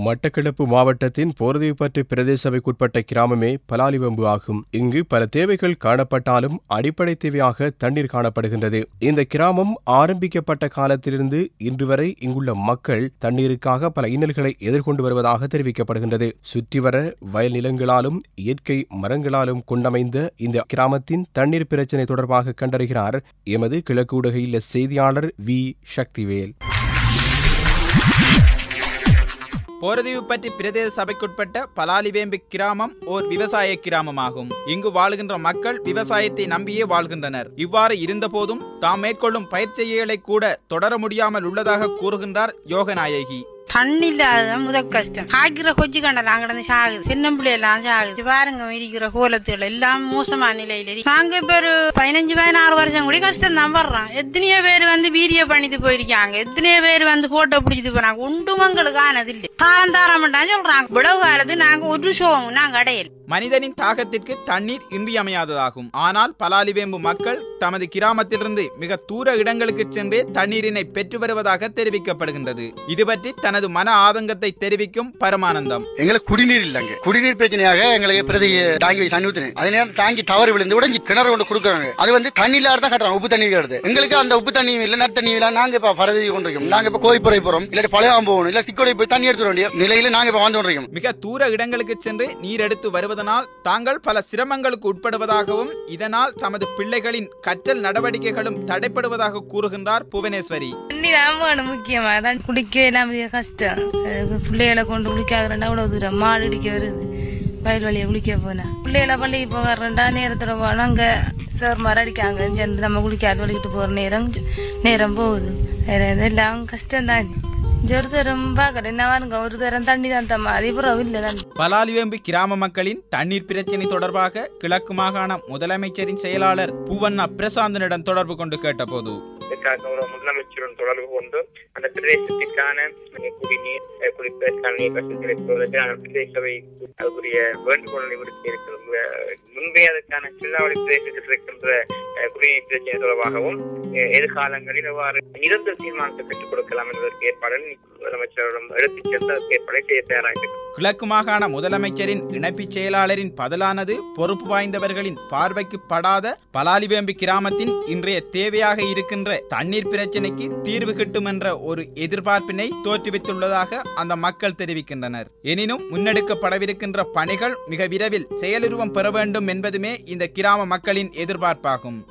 மட்டக்களப்பு மாவட்டத்தின் போர்தீவுப்பற்று பிரதேச சபைக்குட்பட்ட கிராமமே பலாலிவம்பு ஆகும் இங்கு பல தேவைகள் காணப்பட்டாலும் அடிப்படை தேவையாக தண்ணீர் காணப்படுகின்றது இந்த கிராமம் ஆரம்பிக்கப்பட்ட காலத்திலிருந்து இன்று வரை இங்குள்ள மக்கள் தண்ணீருக்காக பல இன்னல்களை எதிர்கொண்டு வருவதாக தெரிவிக்கப்படுகின்றது சுற்றிவர வயல் நிலங்களாலும் இயற்கை மரங்களாலும் கொண்டமைந்த இந்த கிராமத்தின் தண்ணீர் பிரச்சினை தொடர்பாக கண்டறிகிறார் எமது கிழக்கு ஊடகையில் செய்தியாளர் வி சக்திவேல் போரதீவு பற்றி பிரதேச சபைக்குட்பட்ட பலாலிவேம்பு கிராமம் ஓர் விவசாய கிராமமாகும் இங்கு வாழுகின்ற மக்கள் விவசாயத்தை நம்பியே வாழ்கின்றனர் இவ்வாறு இருந்தபோதும் தாம் மேற்கொள்ளும் பயிற்சிகளை கூட தொடர முடியாமல் உள்ளதாக கூறுகின்றார் யோகநாயகி தண்ணி இல்லாத முதல் கஷ்டம் காய்க்கிற கொச்சி கண்டலாம் கிடந்து சாகுது சின்ன பிள்ளையெல்லாம் சாகுது பாருங்க இருக்கிற கோலத்துகள் எல்லாம் மோசமான நிலையில இருக்கு நாங்க இப்ப ஒரு பதினஞ்சு பதினாறு வருஷம் கூட கஷ்டம் தான் வர்றோம் எத்தனையோ பேர் வந்து வீடியோ பண்ணிட்டு போயிருக்காங்க எத்தனையோ பேர் வந்து போட்டோ பிடிச்சிட்டு போறாங்க ஒன்றும் எங்களுக்கு ஆனது இல்லை தாரம் தாரமாட்டான்னு சொல்றாங்க விடவு காலத்து நாங்க ஒரு ஷோவும் நாங்க அடையல மனிதனின் தாகத்திற்கு தண்ணீர் இன்றியமையாததாகும் ஆனால் பலாலிவேம்பு மக்கள் தமது கிராமத்திலிருந்து மிக தூர இடங்களுக்கு சென்றே தண்ணீரினை பெற்று வருவதாக தெரிவிக்கப்படுகின்றது இது பற்றி தனது மன ஆதங்கத்தை தெரிவிக்கும் பரமானந்தம் எங்களுக்கு குடிநீர் இல்லைங்க குடிநீர் பிரச்சனையாக எங்களுக்கு பிரதி டாங்கி தண்ணி ஊத்துனேன் அதே நேரம் டாங்கி தவறு விழுந்து உடஞ்சி கிணறு கொண்டு கொடுக்குறாங்க அது வந்து தண்ணி இல்லாத தான் கட்டுறாங்க உப்பு தண்ணி வருது எங்களுக்கு அந்த உப்பு தண்ணி இல்ல நட் தண்ணி இல்ல நாங்க இப்ப பரதி கொண்டிருக்கோம் நாங்க இப்ப கோயிப்புறை போறோம் இல்லாட்டி பழையாம் போகணும் இல்ல திக்கோடை போய் தண்ணி எடுத்து வேண்டிய நிலையில நாங்க இப்ப வாழ்ந்து கொண்டிருக்கோம் மிக தூர இடங்களுக்கு சென்று நீர் எடுத்து வருவதனால் தாங்கள் பல சிரமங்களுக்கு உட்படுவதாகவும் இதனால் தமது பிள்ளைகளின் கற்றல் நடவடிக்கைகளும் தடைப்படுவதாக கூறுகின்றார் புவனேஸ்வரி தண்ணி தான் வேணும் முக்கியமா தான் குடிக்க எல்லாம் பெரிய கஷ்டம் அதுக்கு பிள்ளைகளை கொண்டு குளிக்காதுறா அவ்வளவு தூரம் மாடு இடிக்க வருது வயல் வழியை குளிக்க போனா பிள்ளைகளை பள்ளிக்கு போகிறேன்டா நேரத்தோட போனோம் அங்கே சார் மரம் அடிக்காங்க சேர்ந்து நம்ம குளிக்காது வலிக்கிட்டு போகிற நேரம் நேரம் போகுது வேற எல்லாம் கஷ்டம் தான் ஒரு தரம் பார்க்கல என்ன வாருங்க ஒரு தரம் தண்ணி தான் தம்மா அதே பிறகு இல்லை தண்ணி பலாலிவேம்பு கிராம மக்களின் தண்ணீர் பிரச்சினை தொடர்பாக கிழக்கு மாகாண முதலமைச்சரின் செயலாளர் பூவண்ணா பிரசாந்தனிடம் தொடர்பு கொண்டு கேட்டபோது இதற்காக ஒரு முதலமைச்சருடன் தொடர்பு கொண்டு அந்த பிரதேசத்திற்கான குடிநீர் அஹ், குடிப்பதற்கான நீர் வசதிகளை பெறுவதற்கு அந்த பிரதேசவை அதுக்குரிய வேண்டுகோளை விடுத்து இருக்கிறோம் அஹ், முன்பே அதற்கான சில்லாவளி பிரதேசத்தில் இருக்கின்ற அஹ், குடிநீர் பிரச்சனை தொடர்பாகவும் அஹ், எதிர்காலங்களில் எவ்வாறு நிரந்தர தீர்மானத்தை பெற்றுக் கொடுக்கலாம் என்பதற்கு ஏற்பாடுகள் முதலமைச்சரிடம் எடுத்துச் சென்று அதற்கு ஏற்பாடு செய்ய தயாராக இருக்கிறோம். கிழக்கு மாகாண முதலமைச்சரின் இணைப்புச் செயலாளரின் பதிலானது பொறுப்பு வாய்ந்தவர்களின் பார்வைக்கு படாத பலாலிவேம்பு கிராமத்தின் இன்றைய தேவையாக இருக்கின்ற தண்ணீர் பிரச்சினைக்கு தீர்வு கிட்டும் என்ற ஒரு எதிர்பார்ப்பினை தோற்றுவித்துள்ளதாக அந்த மக்கள் தெரிவிக்கின்றனர் எனினும் முன்னெடுக்கப்படவிருக்கின்ற பணிகள் மிக விரைவில் செயலுருவம் பெற வேண்டும் என்பதுமே இந்த கிராம மக்களின் எதிர்பார்ப்பாகும்